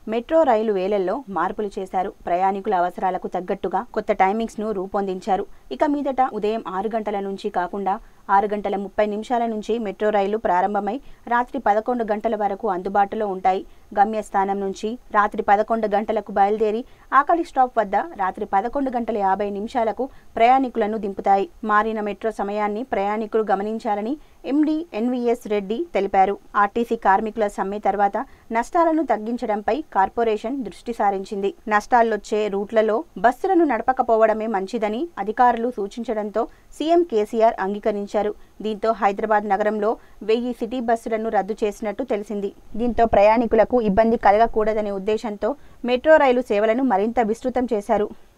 metro రైలు వేళల్లో మార్పులు చేశారు ప్రయాణికుల అవసరాలకు తగ్గట్టుగా కొత్త టైమింగ్స్ ను రూపొందించారు ఇక మీదట ఉదయం ఆరు గంటల నుంచి కాకుండా ఆరు గంటల ముప్పై నిమిషాల నుంచి మెట్రో రైలు ప్రారంభమై రాత్రి పదకొండు గంటల వరకు అందుబాటులో ఉంటాయి గమ్యస్థానం నుంచి రాత్రి పదకొండు గంటలకు బయలుదేరి ఆకలి స్టాప్ వద్ద రాత్రి పదకొండు గంటల యాభై నిమిషాలకు ప్రయాణికులను దింపుతాయి మారిన మెట్రో సమయాన్ని ప్రయాణికులు గమనించాలని ఎండీ ఎన్వీఎస్ రెడ్డి తెలిపారు ఆర్టీసీ కార్మికుల సమ్మె తర్వాత నష్టాలను తగ్గించడంపై కార్పొరేషన్ దృష్టి సారించింది నష్టాలొచ్చే రూట్లలో బస్సులను నడపకపోవడమే మంచిదని అధికారులు సూచించడంతో సీఎం కేసీఆర్ అంగీకరించారు దీంతో హైదరాబాద్ నగరంలో వెయ్యి సిటీ బస్సులను రద్దు చేసినట్టు తెలిసింది దీంతో ప్రయాణికులకు ఇబ్బంది కలగకూడదనే ఉద్దేశంతో మెట్రో రైలు సేవలను మరింత విస్తృతం చేశారు